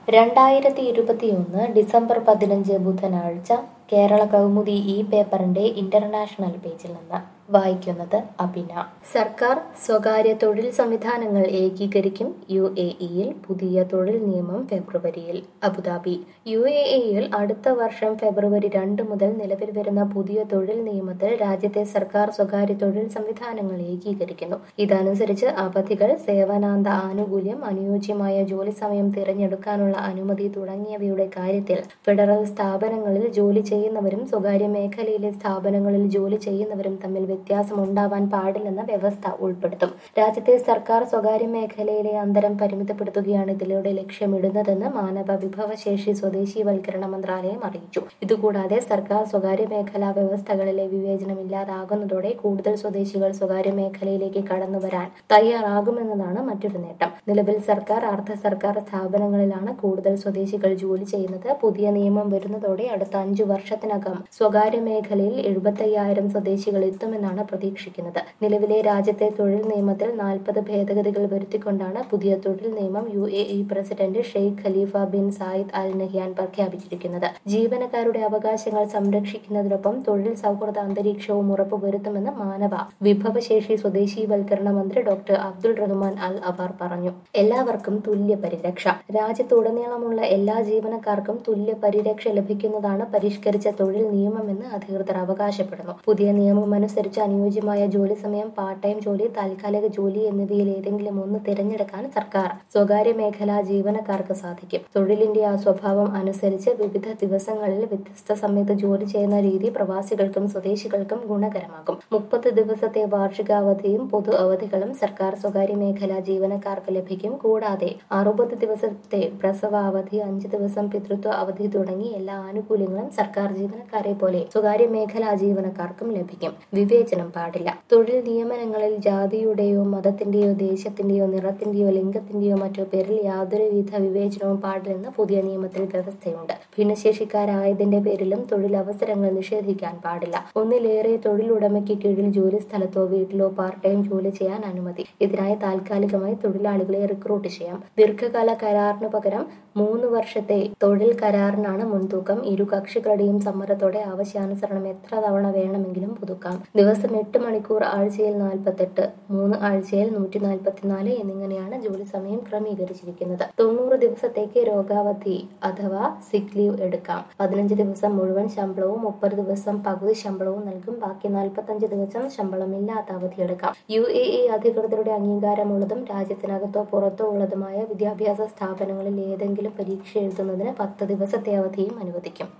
രണ്ടായിരത്തി ഇരുപത്തിയൊന്ന് ഡിസംബർ പതിനഞ്ച് ബുധനാഴ്ച കേരള കൗമുദി ഈ പേപ്പറിന്റെ ഇന്റർനാഷണൽ പേജിൽ നിന്ന് വായിക്കുന്നത് അഭിന സർക്കാർ സ്വകാര്യ തൊഴിൽ സംവിധാനങ്ങൾ ഏകീകരിക്കും യു എ ഇയിൽ പുതിയ തൊഴിൽ നിയമം ഫെബ്രുവരിയിൽ അബുദാബി യു എ ഇയിൽ അടുത്ത വർഷം ഫെബ്രുവരി രണ്ട് മുതൽ നിലവിൽ വരുന്ന പുതിയ തൊഴിൽ നിയമത്തിൽ രാജ്യത്തെ സർക്കാർ സ്വകാര്യ തൊഴിൽ സംവിധാനങ്ങൾ ഏകീകരിക്കുന്നു ഇതനുസരിച്ച് അവധികൾ സേവനാന്ത ആനുകൂല്യം അനുയോജ്യമായ ജോലി സമയം തിരഞ്ഞെടുക്കാനുള്ള അനുമതി തുടങ്ങിയവയുടെ കാര്യത്തിൽ ഫെഡറൽ സ്ഥാപനങ്ങളിൽ ജോലി ചെയ്യുന്നവരും സ്വകാര്യ മേഖലയിലെ സ്ഥാപനങ്ങളിൽ ജോലി ചെയ്യുന്നവരും തമ്മിൽ വ്യത്യാസം ഉണ്ടാവാൻ പാടില്ലെന്ന വ്യവസ്ഥ ഉൾപ്പെടുത്തും രാജ്യത്തെ സർക്കാർ സ്വകാര്യ മേഖലയിലെ അന്തരം പരിമിതപ്പെടുത്തുകയാണ് ഇതിലൂടെ ലക്ഷ്യമിടുന്നതെന്ന് മാനവ വിഭവശേഷി സ്വദേശീവൽക്കരണ മന്ത്രാലയം അറിയിച്ചു ഇതുകൂടാതെ സർക്കാർ സ്വകാര്യ മേഖലാ വ്യവസ്ഥകളിലെ വിവേചനം ഇല്ലാതാകുന്നതോടെ കൂടുതൽ സ്വദേശികൾ സ്വകാര്യ മേഖലയിലേക്ക് കടന്നുവരാൻ തയ്യാറാകുമെന്നതാണ് മറ്റൊരു നേട്ടം നിലവിൽ സർക്കാർ അർദ്ധ സർക്കാർ സ്ഥാപനങ്ങളിലാണ് കൂടുതൽ സ്വദേശികൾ ജോലി ചെയ്യുന്നത് പുതിയ നിയമം വരുന്നതോടെ അടുത്ത അഞ്ചു വർഷത്തിനകം സ്വകാര്യ മേഖലയിൽ എഴുപത്തയ്യായിരം സ്വദേശികൾ എത്തുമെന്നാണ് പ്രതീക്ഷിക്കുന്നത് നിലവിലെ രാജ്യത്തെ തൊഴിൽ നിയമത്തിൽ നാൽപ്പത് ഭേദഗതികൾ വരുത്തിക്കൊണ്ടാണ് പുതിയ തൊഴിൽ നിയമം U A E president Sheikh Khalifa bin Zayed Al Nahyan പ്രഖ്യാപിച്ചിരിക്കുന്നത് ജീവനക്കാരുടെ അവകാശങ്ങൾ സംരക്ഷിക്കുന്നതിനൊപ്പം തൊഴിൽ സൗഹൃദ അന്തരീക്ഷവും ഉറപ്പുവരുത്തുമെന്ന് മാനവ വിഭവശേഷി സ്വദേശീവൽക്കരണ മന്ത്രി doctor Abdul Rahman Al Awar പറഞ്ഞു എല്ലാവർക്കും തുല്യ പരിരക്ഷ രാജ്യത്തുടനീളമുള്ള എല്ലാ ജീവനക്കാർക്കും തുല്യ പരിരക്ഷ ലഭിക്കുന്നതാണ് പരിഷ്കരിച്ച തൊഴിൽ നിയമമെന്ന് അധികൃതർ അവകാശപ്പെടുന്നു പുതിയ നിയമം അനുസരിച്ച് അനുയോജ്യമായ ജോലി സമയം പാർട്ട് ടൈം ജോലി താൽക്കാലിക ജോലി എന്നിവയിൽ ഏതെങ്കിലും ഒന്ന് തിരഞ്ഞെടുക്കാൻ സർക്കാർ സ്വകാര്യ മേഖലാ ജീവനക്കാർക്ക് സാധിക്കും തൊഴിലിന്റെ ആ സ്വഭാവം അനുസരിച്ച് വിവിധ ദിവസങ്ങളിൽ വ്യത്യസ്ത സമയത്ത് ജോലി ചെയ്യുന്ന രീതി പ്രവാസികൾക്കും സ്വദേശികൾക്കും ഗുണകരമാകും മുപ്പത് ദിവസത്തെ വാർഷിക അവധിയും പൊതു അവധികളും സർക്കാർ സ്വകാര്യ മേഖലാ ജീവനക്കാർക്ക് ലഭിക്കും കൂടാതെ അറുപത് ദിവസത്തെ പ്രസവ അവധി അഞ്ച് ദിവസം പിതൃത്വ അവധി തുടങ്ങി എല്ലാ ആനുകൂല്യങ്ങളും സർക്കാർ ജീവനക്കാരെ പോലെ സ്വകാര്യ മേഖലാ ജീവനക്കാർക്കും ലഭിക്കും വിവേചനം പാടില്ല തൊഴിൽ നിയമനങ്ങളിൽ ജാതിയുടെയോ മതത്തിന്റെയോ ദേശത്തിന്റെയോ നിറത്തിന്റെയോ ലിംഗത്തിന്റെയോ മറ്റോ പേരിൽ യാതൊരുവിധ വിവേചനവും പാടില്ലെന്ന് പുതിയ നിയമത്തിൽ വ്യവസ്ഥയുണ്ട് ഭിന്നശേഷിക്കാരായതിന്റെ പേരിലും തൊഴിലവസരങ്ങൾ നിഷേധിക്കാൻ പാടില്ല ഒന്നിലേറെ തൊഴിലുടമയ്ക്ക് കീഴിൽ ജോലി സ്ഥലത്തോ വീട്ടിലോ പാർട്ട് ടൈം ജോലി ചെയ്യാൻ അനുമതി ഇതിനായി താൽക്കാലികമായി തൊഴിലാളികളെ റിക്രൂട്ട് ചെയ്യാം ദീർഘകാല കരാറിന് പകരം മൂന്ന് വർഷത്തെ തൊഴിൽ കരാറിനാണ് മുൻതൂക്കം ഇരു കക്ഷികളുടെയും സമ്മതത്തോടെ ആവശ്യാനുസരണം എത്ര തവണ വേണമെങ്കിലും പുതുക്കാം ദിവസം എട്ട് മണിക്കൂർ ആഴ്ചയിൽ നാൽപ്പത്തെട്ട് മൂന്ന് ആഴ്ചയിൽ നൂറ്റി നാൽപ്പത്തിനാല് എന്നിങ്ങനെയാണ് ജോലി സമയം ക്രമീകരിച്ചിരിക്കുന്നത് തൊണ്ണൂറ് ദിവസത്തേക്ക് രോഗാവധി അഥവാ സിക് ലീവ് എടുക്കാം പതിനഞ്ച് ദിവസം മുഴുവൻ ശമ്പളവും മുപ്പത് ദിവസം പകുതി ശമ്പളവും നൽകും ബാക്കി നാൽപ്പത്തഞ്ച് ദിവസം ശമ്പളമില്ലാത്ത അവധി എടുക്കാം യു എ ഇ അധികൃതരുടെ അംഗീകാരമുള്ളതും രാജ്യത്തിനകത്തോ പുറത്തോ ഉള്ളതുമായ വിദ്യാഭ്യാസ സ്ഥാപനങ്ങളിൽ ഏതെങ്കിലും പരീക്ഷ എഴുതുന്നതിന് പത്ത് ദിവസത്തെ അവധിയും അനുവദിക്കും